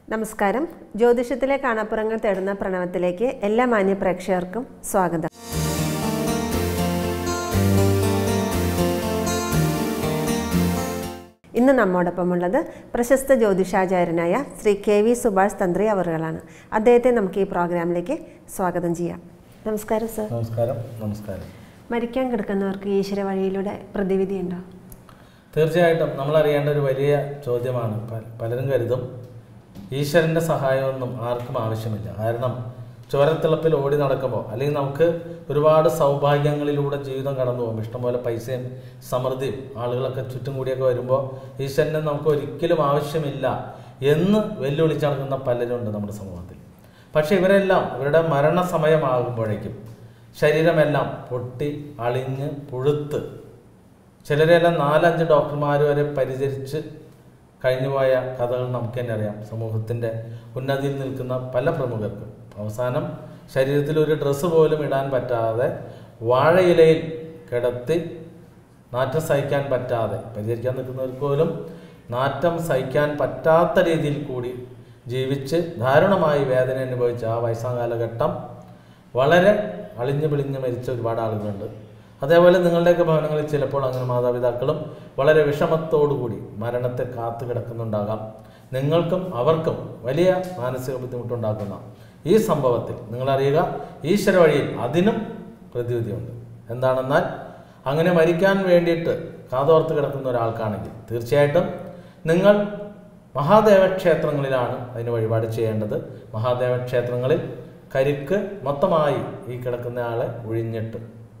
നമസ്കാരം ജ്യോതിഷത്തിലെ കാണാപ്പുറങ്ങൾ തേടുന്ന പ്രണവത്തിലേക്ക് എല്ലാ മാന്യ പ്രേക്ഷകർക്കും സ്വാഗതം ഇന്ന് നമ്മോടൊപ്പമുള്ളത് പ്രശസ്ത ജ്യോതിഷാചാര്യനായ ശ്രീ കെ വി സുഭാഷ് തന്ത്രി അവറുകളാണ് അദ്ദേഹത്തെ നമുക്ക് ഈ പ്രോഗ്രാമിലേക്ക് സ്വാഗതം ചെയ്യാം നമസ്കാരം സർ നമസ്കാരം നമസ്കാരം മരിക്കാൻ കിടക്കുന്നവർക്ക് ഈശ്വര വഴിയിലൂടെ പ്രതിവിധിയുണ്ടോ തീർച്ചയായിട്ടും നമ്മൾ അറിയേണ്ട ഒരു വലിയ ചോദ്യമാണ് പ- പലരും കരുതും ഈശ്വരൻ്റെ സഹായമൊന്നും ആർക്കും ആവശ്യമില്ല കാരണം ചോരത്തിളപ്പിൽ ഓടി നടക്കുമ്പോൾ അല്ലെങ്കിൽ നമുക്ക് ഒരുപാട് സൗഭാഗ്യങ്ങളിലൂടെ ജീവിതം കടന്നു പോകും ഇഷ്ടംപോലെ പൈസയും സമൃദ്ധിയും ആളുകളൊക്കെ ചുറ്റും കൂടിയൊക്കെ വരുമ്പോൾ ഈശ്വരനെ നമുക്ക് ഒരിക്കലും ആവശ്യമില്ല എന്ന് വെല്ലുവിളിച്ച് നടക്കുന്ന പലരും ഉണ്ട് നമ്മുടെ സമൂഹത്തിൽ പക്ഷേ ഇവരെല്ലാം ഇവരുടെ മരണസമയമാകുമ്പോഴേക്കും ശരീരമെല്ലാം പൊട്ടി അളിഞ്ഞ് പുഴുത്ത് ചിലരെല്ലാം നാലഞ്ച് ഡോക്ടർമാർ വരെ പരിചരിച്ച് കഴിഞ്ഞുപോയ കഥകൾ നമുക്ക് തന്നെ അറിയാം സമൂഹത്തിൻ്റെ ഉന്നതിയിൽ നിൽക്കുന്ന പല പ്രമുഖർക്കും അവസാനം ശരീരത്തിൽ ഒരു ഡ്രസ്സ് പോലും ഇടാൻ പറ്റാതെ വാഴയിലയിൽ കിടത്തി നാറ്റം സഹിക്കാൻ പറ്റാതെ പരിചരിക്കാൻ നിൽക്കുന്നവർക്ക് പോലും നാറ്റം സഹിക്കാൻ പറ്റാത്ത രീതിയിൽ കൂടി ജീവിച്ച് ദാരുണമായി വേദന അനുഭവിച്ച ആ വയസ്സാം കാലഘട്ടം വളരെ അളിഞ്ഞു പിളിഞ്ഞ് മരിച്ച ഒരുപാട് ആളുകളുണ്ട് അതേപോലെ നിങ്ങളുടെയൊക്കെ ഭവനങ്ങളിൽ ചിലപ്പോൾ അങ്ങനെ മാതാപിതാക്കളും വളരെ വിഷമത്തോടുകൂടി മരണത്തെ കാത്തു കിടക്കുന്നുണ്ടാകാം നിങ്ങൾക്കും അവർക്കും വലിയ മാനസിക ബുദ്ധിമുട്ടുണ്ടാക്കുന്ന ഈ സംഭവത്തിൽ നിങ്ങളറിയുക ഈശ്വര വഴിയിൽ അതിനും പ്രതിവിധിയുണ്ട് എന്താണെന്നാൽ അങ്ങനെ മരിക്കാൻ വേണ്ടിയിട്ട് കാതോർത്ത് കിടക്കുന്ന ഒരാൾക്കാണെങ്കിൽ തീർച്ചയായിട്ടും നിങ്ങൾ മഹാദേവ ക്ഷേത്രങ്ങളിലാണ് അതിന് വഴിപാട് ചെയ്യേണ്ടത് മഹാദേവ ക്ഷേത്രങ്ങളിൽ കരിക്ക് മൊത്തമായി ഈ കിടക്കുന്ന ആളെ ഒഴിഞ്ഞിട്ട്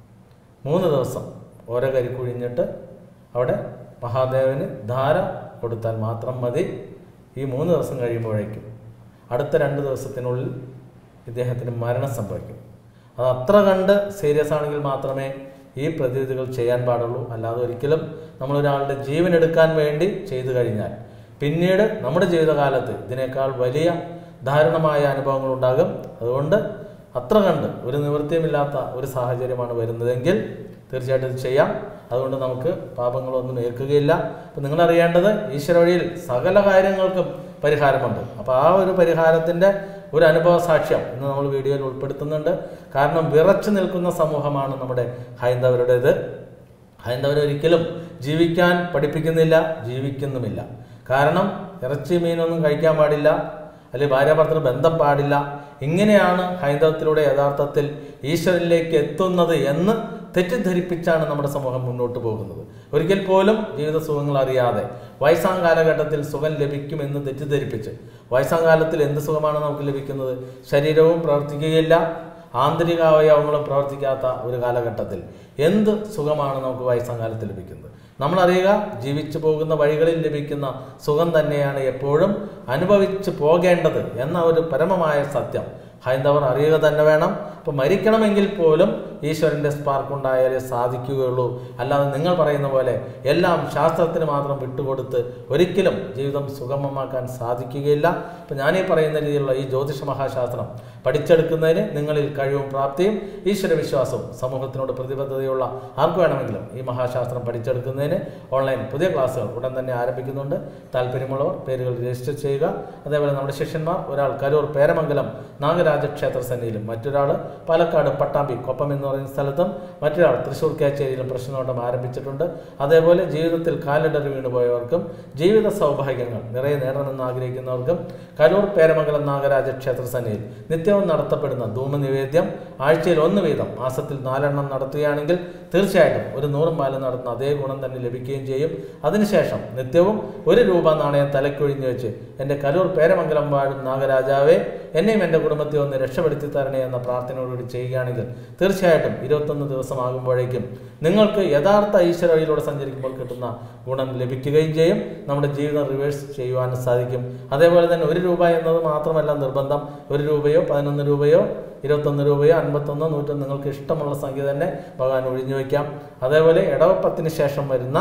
മൂന്ന് ദിവസം ഓരോ കരിക്ക് ഒഴിഞ്ഞിട്ട് അവിടെ മഹാദേവന് ധാര കൊടുത്താൽ മാത്രം മതി ഈ മൂന്ന് ദിവസം കഴിയുമ്പോഴേക്കും അടുത്ത രണ്ട് ദിവസത്തിനുള്ളിൽ ഇദ്ദേഹത്തിന് മരണം സംഭവിക്കും അത് അത്ര കണ്ട് സീരിയസ് ആണെങ്കിൽ മാത്രമേ ഈ പ്രതിവിധികൾ ചെയ്യാൻ പാടുള്ളൂ അല്ലാതെ ഒരിക്കലും നമ്മളൊരാളുടെ ജീവൻ എടുക്കാൻ വേണ്ടി ചെയ്തു കഴിഞ്ഞാൽ പിന്നീട് നമ്മുടെ ജീവിതകാലത്ത് ഇതിനേക്കാൾ വലിയ ദാരുണമായ അനുഭവങ്ങൾ ഉണ്ടാകും അതുകൊണ്ട് അത്ര കണ്ട് ഒരു നിവൃത്തിയുമില്ലാത്ത ഒരു സാഹചര്യമാണ് വരുന്നതെങ്കിൽ തീർച്ചയായിട്ടും ഇത് ചെയ്യാം അതുകൊണ്ട് നമുക്ക് പാപങ്ങളൊന്നും ഏൽക്കുകയില്ല അപ്പം നിങ്ങൾ അറിയേണ്ടത് ഈശ്വര വഴിയിൽ സകല കാര്യങ്ങൾക്കും പരിഹാരമുണ്ട് അപ്പോൾ ആ ഒരു പരിഹാരത്തിൻ്റെ ഒരു അനുഭവ സാക്ഷ്യം ഇന്ന് നമ്മൾ വീഡിയോയിൽ ഉൾപ്പെടുത്തുന്നുണ്ട് കാരണം വിറച്ചു നിൽക്കുന്ന സമൂഹമാണ് നമ്മുടെ ഹൈന്ദവരുടേത് ഹൈന്ദവരൊരിക്കലും ജീവിക്കാൻ പഠിപ്പിക്കുന്നില്ല ജീവിക്കുന്നുമില്ല കാരണം ഇറച്ചി മീനൊന്നും കഴിക്കാൻ പാടില്ല അല്ലെങ്കിൽ ഭാര്യാഭർത്തൃ ബന്ധം പാടില്ല ഇങ്ങനെയാണ് ഹൈന്ദവത്തിലൂടെ യഥാർത്ഥത്തിൽ ഈശ്വരനിലേക്ക് എത്തുന്നത് എന്ന് തെറ്റിദ്ധരിപ്പിച്ചാണ് നമ്മുടെ സമൂഹം മുന്നോട്ട് പോകുന്നത് ഒരിക്കൽ പോലും ജീവിത സുഖങ്ങൾ അറിയാതെ വയസ്സാം കാലഘട്ടത്തിൽ സുഖം ലഭിക്കുമെന്ന് തെറ്റിദ്ധരിപ്പിച്ച് വയസ്സാം കാലത്തിൽ എന്ത് സുഖമാണ് നമുക്ക് ലഭിക്കുന്നത് ശരീരവും പ്രവർത്തിക്കുകയില്ല ആന്തരിക അവയവങ്ങളും പ്രവർത്തിക്കാത്ത ഒരു കാലഘട്ടത്തിൽ എന്ത് സുഖമാണ് നമുക്ക് വയസ്സാം കാലത്ത് ലഭിക്കുന്നത് നമ്മൾ അറിയുക ജീവിച്ചു പോകുന്ന വഴികളിൽ ലഭിക്കുന്ന സുഖം തന്നെയാണ് എപ്പോഴും അനുഭവിച്ചു പോകേണ്ടത് എന്ന ഒരു പരമമായ സത്യം ഹൈന്ദവർ അറിയുക തന്നെ വേണം അപ്പോൾ മരിക്കണമെങ്കിൽ പോലും ഈശ്വരൻ്റെ സ്പാർക്ക് ഉണ്ടായാലേ സാധിക്കുകയുള്ളൂ അല്ലാതെ നിങ്ങൾ പറയുന്ന പോലെ എല്ലാം ശാസ്ത്രത്തിന് മാത്രം വിട്ടുകൊടുത്ത് ഒരിക്കലും ജീവിതം സുഗമമാക്കാൻ സാധിക്കുകയില്ല അപ്പോൾ ഞാനീ പറയുന്ന രീതിയിലുള്ള ഈ ജ്യോതിഷ മഹാശാസ്ത്രം പഠിച്ചെടുക്കുന്നതിന് നിങ്ങളിൽ കഴിവും പ്രാപ്തിയും ഈശ്വര വിശ്വാസവും സമൂഹത്തിനോട് പ്രതിബദ്ധതയുള്ള ആർക്ക് വേണമെങ്കിലും ഈ മഹാശാസ്ത്രം പഠിച്ചെടുക്കുന്നതിന് ഓൺലൈൻ പുതിയ ക്ലാസ്സുകൾ ഉടൻ തന്നെ ആരംഭിക്കുന്നുണ്ട് താല്പര്യമുള്ളവർ പേരുകൾ രജിസ്റ്റർ ചെയ്യുക അതേപോലെ നമ്മുടെ ശിഷ്യന്മാർ ഒരാൾ കരൂർ പേരമംഗലം നാഗരാജ ക്ഷേത്ര സന്നിധിയിലും മറ്റൊരാൾ പാലക്കാട് പട്ടാമ്പി കൊപ്പം എന്ന് പറയുന്ന സ്ഥലത്തും മറ്റൊരാൾ തൃശ്ശൂർ കേച്ചേരിയിലും പ്രശ്നോട്ടം ആരംഭിച്ചിട്ടുണ്ട് അതേപോലെ ജീവിതത്തിൽ കാലിടറി വീണുപോയവർക്കും ജീവിത സൗഭാഗ്യങ്ങൾ നിറയെ നേടണമെന്ന് ആഗ്രഹിക്കുന്നവർക്കും കരൂർ പേരമംഗലം നാഗരാജ ക്ഷേത്ര സന്നിധിയിൽ നിത്യവും നടത്തപ്പെടുന്ന ധൂമനിവേദ്യം ആഴ്ചയിൽ ഒന്ന് വീതം മാസത്തിൽ നാലെണ്ണം നടത്തുകയാണെങ്കിൽ തീർച്ചയായിട്ടും ഒരു നൂറും പാലം നടത്തുന്ന അതേ ഗുണം തന്നെ ലഭിക്കുകയും ചെയ്യും അതിനുശേഷം നിത്യവും ഒരു രൂപ നാണയം തലക്കൊഴിഞ്ഞു വെച്ച് എൻ്റെ കലൂർ പേരമംഗലം വാഴും നാഗരാജാവേ എന്നെയും എൻ്റെ കുടുംബത്തെ ഒന്ന് രക്ഷപ്പെടുത്തി തരണേ എന്ന പ്രാർത്ഥനയോടുകൂടി ചെയ്യുകയാണെങ്കിൽ തീർച്ചയായിട്ടും ഇരുപത്തൊന്ന് ദിവസമാകുമ്പോഴേക്കും നിങ്ങൾക്ക് യഥാർത്ഥ ഈശ്വര വഴിയിലൂടെ സഞ്ചരിക്കുമ്പോൾ കിട്ടുന്ന ഗുണം ലഭിക്കുകയും ചെയ്യും നമ്മുടെ ജീവിതം റിവേഴ്സ് ചെയ്യുവാനും സാധിക്കും അതേപോലെ തന്നെ ഒരു രൂപ എന്നത് മാത്രമല്ല നിർബന്ധം ഒരു രൂപയോ പതിനൊന്ന് രൂപയോ ഇരുപത്തൊന്ന് രൂപയോ അൻപത്തൊന്നോ നൂറ്റൊന്ന് നിങ്ങൾക്ക് ഇഷ്ടമുള്ള സംഖ്യ തന്നെ ഭഗവാൻ ഒഴിഞ്ഞു വയ്ക്കാം അതേപോലെ ഇടവപ്പത്തിന് ശേഷം വരുന്ന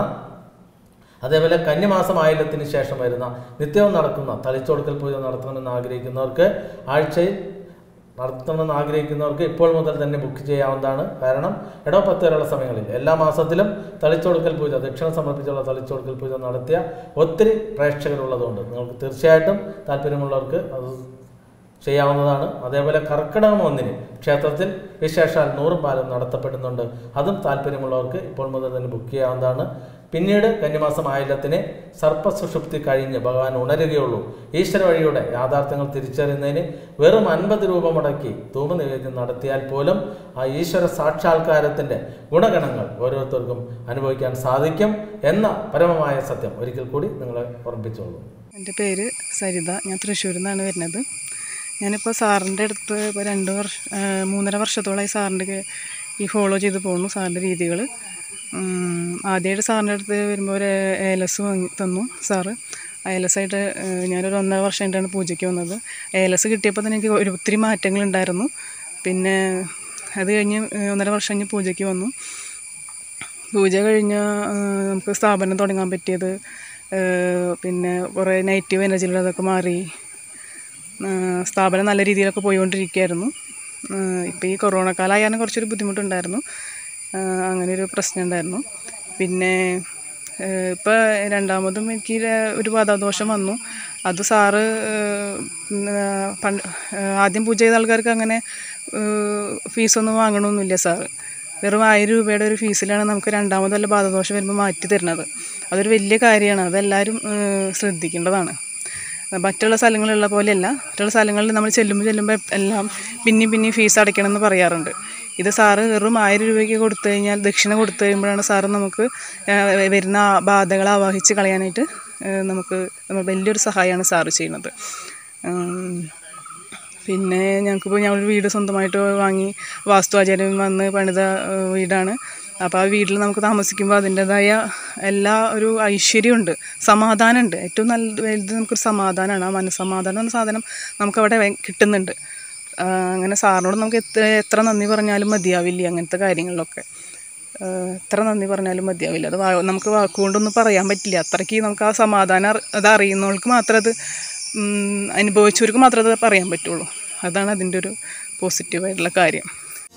അതേപോലെ കന്യമാസം ആയില്യത്തിന് ശേഷം വരുന്ന നിത്യവും നടക്കുന്ന തളിച്ചൊടുക്കൽ പൂജ നടത്തണമെന്ന് ആഗ്രഹിക്കുന്നവർക്ക് ആഴ്ചയിൽ നടത്തണമെന്ന് ആഗ്രഹിക്കുന്നവർക്ക് ഇപ്പോൾ മുതൽ തന്നെ ബുക്ക് ചെയ്യാവുന്നതാണ് കാരണം ഇടവ പത്ത് വരെയുള്ള സമയങ്ങളിൽ എല്ലാ മാസത്തിലും തളിച്ചുകൊടുക്കൽ പൂജ ദക്ഷിണ സമർപ്പിച്ചുള്ള തളിച്ചുകൊടുക്കൽ പൂജ നടത്തിയ ഒത്തിരി പ്രേക്ഷകരുള്ളതുകൊണ്ട് നിങ്ങൾക്ക് തീർച്ചയായിട്ടും താല്പര്യമുള്ളവർക്ക് അത് ചെയ്യാവുന്നതാണ് അതേപോലെ കർക്കിടകം ഒന്നിന് ക്ഷേത്രത്തിൽ വിശേഷാൽ നൂറും പാലം നടത്തപ്പെടുന്നുണ്ട് അതും താല്പര്യമുള്ളവർക്ക് ഇപ്പോൾ മുതൽ തന്നെ ബുക്ക് ചെയ്യാവുന്നതാണ് പിന്നീട് കന്യമാസം ആയില്യത്തിന് സർപ്പസുഷുപ്തി കഴിഞ്ഞ് ഭഗവാൻ ഉണരുകയുള്ളൂ ഈശ്വര വഴിയുടെ യാഥാർത്ഥ്യങ്ങൾ തിരിച്ചറിയുന്നതിന് വെറും അൻപത് രൂപ മുടക്കി ധൂപനിവേദ്യം നടത്തിയാൽ പോലും ആ ഈശ്വര സാക്ഷാത്കാരത്തിന്റെ ഗുണഗണങ്ങൾ ഓരോരുത്തർക്കും അനുഭവിക്കാൻ സാധിക്കും എന്ന പരമമായ സത്യം ഒരിക്കൽ കൂടി നിങ്ങളെ ഓർമ്മിപ്പിച്ചോളൂ എൻ്റെ പേര് സരിത ഞാൻ തൃശ്ശൂരിൽ നിന്നാണ് വരുന്നത് ഞാനിപ്പോൾ സാറിൻ്റെ അടുത്ത് ഇപ്പോൾ രണ്ട് വർഷം മൂന്നര വർഷത്തോളമായി സാറിൻ്റെ കെ- ഈ ഫോളോ ചെയ്ത് പോകുന്നു സാറിൻ്റെ രീതികൾ ആദ്യമായിട്ട് സാറിൻ്റെ അടുത്ത് വരുമ്പോൾ ഒരു ഏലസ് വാങ്ങി തന്നു സാറ് ഏലസായിട്ട് ഞാനൊരു ഒന്നര വർഷമായിട്ടാണ് പൂജയ്ക്ക് വന്നത് ഏലസ് കിട്ടിയപ്പോൾ തന്നെ എനിക്ക് ഒരു ഒത്തിരി മാറ്റങ്ങളുണ്ടായിരുന്നു പിന്നെ അത് കഴിഞ്ഞ് ഏഹ്, ഒന്നര വർഷം കഴിഞ്ഞ് പൂജയ്ക്ക് വന്നു പൂജ കഴിഞ്ഞ് നമുക്ക് സ്ഥാപനം തുടങ്ങാൻ പറ്റിയത് ഏഹ് പിന്നെ കുറേ നെഗറ്റീവ് എനർജികളതൊക്കെ മാറി ഏഹ് സ്ഥാപനം നല്ല രീതിയിലൊക്കെ പോയിക്കൊണ്ടിരിക്കുകയായിരുന്നു ഇപ്പോൾ ഈ കൊറോണ കാലമായാലും കുറച്ചൊരു ബുദ്ധിമുട്ടുണ്ടായിരുന്നു ഏഹ് അങ്ങനെയൊരു പ്രശ്നം ഉണ്ടായിരുന്നു പിന്നെ ഇപ്പോൾ രണ്ടാമതും എനിക്ക് ര- ഒരു പാദദോഷം വന്നു അത് സാറ് ഏഹ് പിന്നെ പണ്ട് ഏഹ് ആദ്യം പൂജ ചെയ്ത ആൾക്കാർക്ക് അങ്ങനെ ഏഹ് ഫീസൊന്നും വാങ്ങണമെന്നില്ല സാറ് വെറും ആയിരം രൂപയുടെ ഒരു ഫീസിലാണ് നമുക്ക് രണ്ടാമതല്ല ബാധദോഷം വരുമ്പോൾ മാറ്റി തരുന്നത് അതൊരു വലിയ കാര്യമാണ് അതെല്ലാവരും ഏഹ് ശ്രദ്ധിക്കേണ്ടതാണ് മറ്റുള്ള സ്ഥലങ്ങളിലുള്ള പോലെയല്ല മറ്റുള്ള സ്ഥലങ്ങളിൽ നമ്മൾ ചെല്ലുമ്പോൾ ചെല്ലുമ്പോൾ എല്ലാം പിന്നെയും പിന്നെയും ഫീസ് അടയ്ക്കണം എന്ന് പറയാറുണ്ട് ഇത് സാറ് വെറും ആയിരം രൂപയ്ക്ക് കൊടുത്തു കഴിഞ്ഞാൽ ദക്ഷിണ കൊടുത്തു കഴിയുമ്പോഴാണ് സാറ് നമുക്ക് ഏഹ് വരുന്ന ആ ബാധകളെ ആവാഹിച്ച് കളയാനായിട്ട് ഏഹ് നമുക്ക് നമ്മൾ വലിയൊരു സഹായമാണ് സാറ് ചെയ്യുന്നത് ഉം. പിന്നെ ഞങ്ങൾക്കിപ്പോൾ ഞങ്ങളൊരു വീട് സ്വന്തമായിട്ട് വാങ്ങി വാസ്തുവാചാര്യം വന്ന് പണിത ഏഹ് വീടാണ് അപ്പോൾ ആ വീട്ടിൽ നമുക്ക് താമസിക്കുമ്പോൾ അതിൻ്റെതായ എല്ലാ ഒരു ഐശ്വര്യമുണ്ട് സമാധാനമുണ്ട് ഏറ്റവും നല്ല വലുത് നമുക്കൊരു സമാധാനമാണ് ആ മനസ്സമാധാനം എന്ന സാധനം നമുക്കവിടെ വെ- കിട്ടുന്നുണ്ട് ആ, അങ്ങനെ സാറിനോട് നമുക്ക് എത്ര എത്ര നന്ദി പറഞ്ഞാലും മതിയാവില്ല അങ്ങനത്തെ കാര്യങ്ങളിലൊക്കെ ആ, എത്ര നന്ദി പറഞ്ഞാലും മതിയാവില്ല അത് വാ- നമുക്ക് വാക്കുകൊണ്ടൊന്നും പറയാൻ പറ്റില്ല അത്രയ്ക്ക് നമുക്ക് ആ സമാധാനം അറി- അത് അറിയുന്നവർക്ക് മാത്രമേ അത് ഉം, അനുഭവിച്ചവർക്ക് മാത്രമേ അത് പറയാൻ പറ്റുള്ളൂ അതാണ് അതിൻ്റെ ഒരു പോസിറ്റീവായിട്ടുള്ള കാര്യം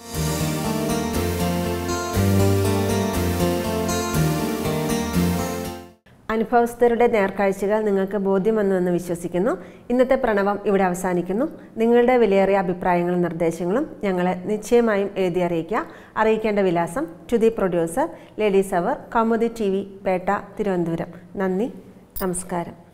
അനുഭവസ്ഥരുടെ നേർക്കാഴ്ചകൾ നിങ്ങൾക്ക് ബോധ്യമെന്ന് വിശ്വസിക്കുന്നു ഇന്നത്തെ പ്രണവം ഇവിടെ അവസാനിക്കുന്നു നിങ്ങളുടെ വിലയേറിയ അഭിപ്രായങ്ങളും നിർദ്ദേശങ്ങളും ഞങ്ങളെ നിശ്ചയമായും എഴുതി അറിയിക്കുക അറിയിക്കേണ്ട വിലാസം to the producer ladies hour Kaumudi T V Pettah Thiruvananthapuram നന്ദി നമസ്കാരം